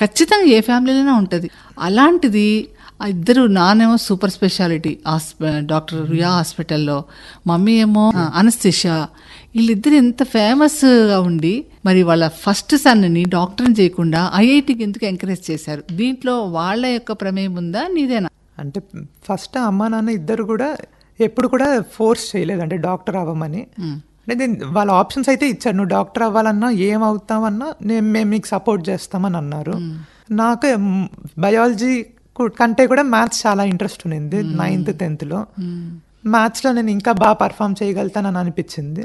ఖచ్చితంగా ఏ ఫ్యామిలీలోనే ఉంటుంది అలాంటిది ఆ ఇద్దరు నానేమో సూపర్ స్పెషాలిటీ హాస్ప డాక్టర్ రియా హాస్పిటల్లో మమ్మీ ఏమో అనస్థిషా వీళ్ళిద్దరు ఎంత ఫేమస్గా ఉండి మరి వాళ్ళ ఫస్ట్ సన్ని డాక్టర్ని చేయకుండా ఐఐటికి ఎందుకు ఎంకరేజ్ చేశారు దీంట్లో వాళ్ళ యొక్క ప్రమేయం ఉందా నీదేనా అంటే ఫస్ట్ అమ్మ నాన్న ఇద్దరు కూడా ఎప్పుడు కూడా ఫోర్స్ చేయలేదు అంటే డాక్టర్ అవ్వమని అంటే దీని- వాళ్ళ ఆప్షన్స్ అయితే ఇచ్చారు నువ్వు డాక్టర్ అవ్వాలన్నా ఏం అవుతామన్నా నేను మేము మీకు సపోర్ట్ చేస్తామని అన్నారు నాకు బయాలజీ కంటే కూడా మ్యాథ్స్ చాలా ఇంట్రెస్ట్ ఉండింది నైన్త్ టెన్త్లో మ్యాథ్స్లో నేను ఇంకా బాగా పర్ఫామ్ చేయగలుగుతానని అనిపించింది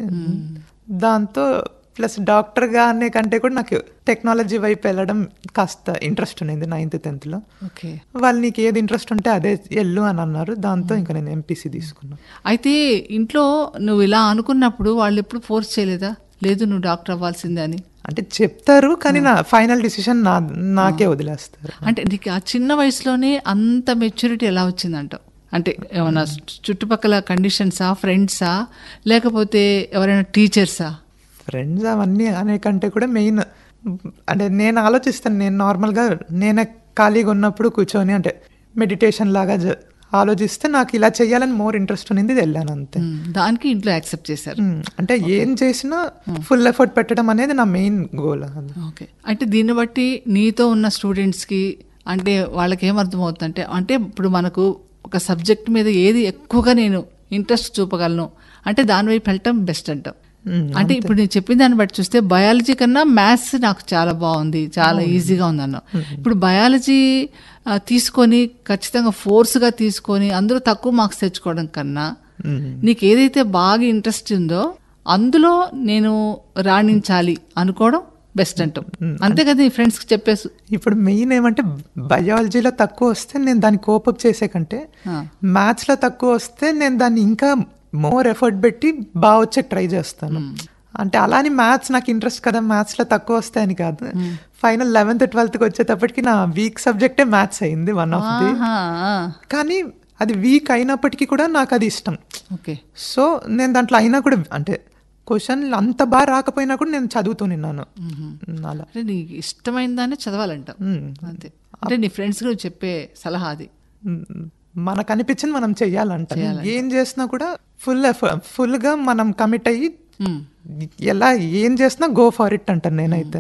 దాంతో ప్లస్ డాక్టర్గా అనే కంటే కూడా నాకు టెక్నాలజీ వైపు వెళ్ళడం కాస్త ఇంట్రెస్ట్ ఉండింది నైన్త్ టెన్త్లో ఓకే వాళ్ళు నీకు ఏది ఇంట్రెస్ట్ ఉంటే అదే వెళ్ళు అని అన్నారు దాంతో ఇంకా నేను ఎంపీసీ తీసుకున్నాను అయితే ఇంట్లో నువ్వు ఇలా అనుకున్నప్పుడు వాళ్ళు ఎప్పుడు ఫోర్స్ చేయలేదా లేదు నువ్వు డాక్టర్ అవ్వాల్సిందే అని అంటే చెప్తారు కానీ నా ఫైనల్ డిసిషన్ నా నాకే వదిలేస్తారు అంటే నీకు ఆ చిన్న వయసులోనే అంత మెచ్యూరిటీ ఎలా వచ్చిందంటావు అంటే ఏమన్నా చుట్టుపక్కల కండిషన్సా ఫ్రెండ్సా లేకపోతే ఎవరైనా టీచర్సా ఫ్రెండ్స్ అవన్నీ అనే కంటే కూడా మెయిన్ అంటే నేను ఆలోచిస్తాను నేను నార్మల్గా నేనే ఖాళీగా ఉన్నప్పుడు కూర్చొని అంటే మెడిటేషన్ లాగా జ- ఆలోచిస్తే నాకు ఇలా చేయాలని మోర్ ఇంట్రెస్ట్ ఉన్నింది వెళ్ళాను అంతే ఉమ్, దానికి ఇంట్లో యాక్సెప్ట్ చేశారు మ్మ్. అంటే ఏం చేసినా ఫుల్ ఎఫర్ట్ పెట్టడం అనేది నా మెయిన్ గోల్ ఓకే అంటే దీన్ని బట్టి నీతో ఉన్న స్టూడెంట్స్కి అంటే వాళ్ళకి ఏమర్థమవుతుందంటే అంటే ఇప్పుడు మనకు ఒక సబ్జెక్ట్ మీద ఏది ఎక్కువగా నేను ఇంట్రెస్ట్ చూపగలను అంటే దాని వైపు వెళ్ళటం బెస్ట్ అంటాం అంటే ఇప్పుడు నేను చెప్పిన దాన్ని బట్టి చూస్తే బయాలజీ కన్నా మ్యాథ్స్ నాకు చాలా బాగుంది చాలా ఈజీగా ఉంది అన్నావు ఇప్పుడు బయాలజీ ఆ, తీసుకొని ఖచ్చితంగా ఫోర్స్గా తీసుకొని అందరూ తక్కువ మార్క్స్ తెచ్చుకోవడం కన్నా నీకు ఏదైతే బాగా ఇంట్రెస్ట్ ఉందో అందులో నేను రాణించాలి అనుకోవడం బెస్ట్ అంటాం అంతే కదా నీ ఫ్రెండ్స్కి చెప్పేసి ఇప్పుడు మెయిన్ ఏమంటే బయాలజీలో తక్కువ వస్తే నేను దాన్ని కోపప్ చేసే కంటే ఆ. మ్యాథ్స్లో తక్కువ వస్తే నేను దాన్ని ఇంకా మోర్ ఎఫర్ట్ పెట్టి బాగా వచ్చే ట్రై చేస్తాను అంటే అలాని మ్యాథ్స్ నాకు ఇంట్రెస్ట్ కదా మ్యాథ్స్లో తక్కువ వస్తాయని కాదు ఫైనల్ లెవెన్త్ ట్వెల్త్కి వచ్చేటప్పటికి నా వీక్ సబ్జెక్టే మ్యాథ్స్ అయింది వన్ ఆఫ్ ది ఆహా, ఆ. కానీ అది వీక్ అయినప్పటికీ కూడా నాకు అది ఇష్టం ఓకే సో నేను దాంట్లో అయినా కూడా అంటే క్వశ్చన్లు అంత బాగా రాకపోయినా కూడా నేను చదువుతూ నిన్నాను అలా అంటే నీకు ఇష్టమైన దాన్ని చదవాలంటాం అంతే అంటే నీ ఫ్రెండ్స్ నువ్వు చెప్పే సలహా అది మ్, మనకు అనిపించింది మనం చెయ్యాలంట ఏం చేసినా కూడా ఫుల్ ఫుల్ గా మనం కమిట్ అయ్యి మ్మ్. ఎలా ఏం చేసినా గో ఫర్ ఇట్ అంటాను నేనైతే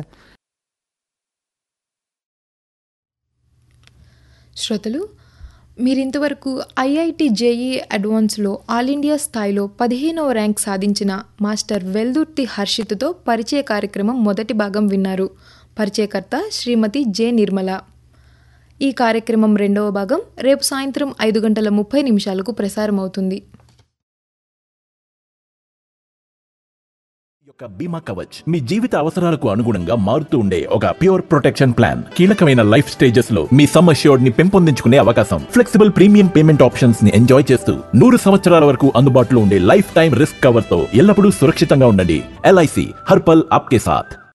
శ్రోతలు మీరింతవరకు ఐఐటి జేఈ అడ్వాన్స్లో ఆల్ ఇండియా స్థాయిలో పదిహేనవ ర్యాంక్ సాధించిన మాస్టర్ వెల్దుర్తి హర్షిత్తో పరిచయ కార్యక్రమం మొదటి భాగం విన్నారు పరిచయకర్త శ్రీమతి జె నిర్మల ఈ కార్యక్రమం రెండవ భాగం రేపు సాయంత్రం ఐదు గంటల ముప్పై నిమిషాలకు ప్రసారమవుతుంది యొక్క బీమా కవచ్ మీ జీవిత అవసరాలకు అనుగుణంగా మారుతూ ఉండే ఒక ప్యూర్ ప్రొటెక్షన్ ప్లాన్ కీలకమైన లైఫ్ స్టేజెస్ లో మీ సమ్ అష్యూర్డ్ ని పెంపొందించుకునే అవకాశం ఫ్లెక్సిబుల్ ప్రీమియం పేమెంట్ ఆప్షన్స్ ని ఎంజాయ్ చేస్తూ నూరు సంవత్సరాల వరకు అందుబాటులో ఉండే లైఫ్ టైం రిస్క్ కవర్ తో ఎల్లప్పుడూ సురక్షితంగా ఉండండి ఎల్ఐసి హర్పల్ ఆప్కే సాథ్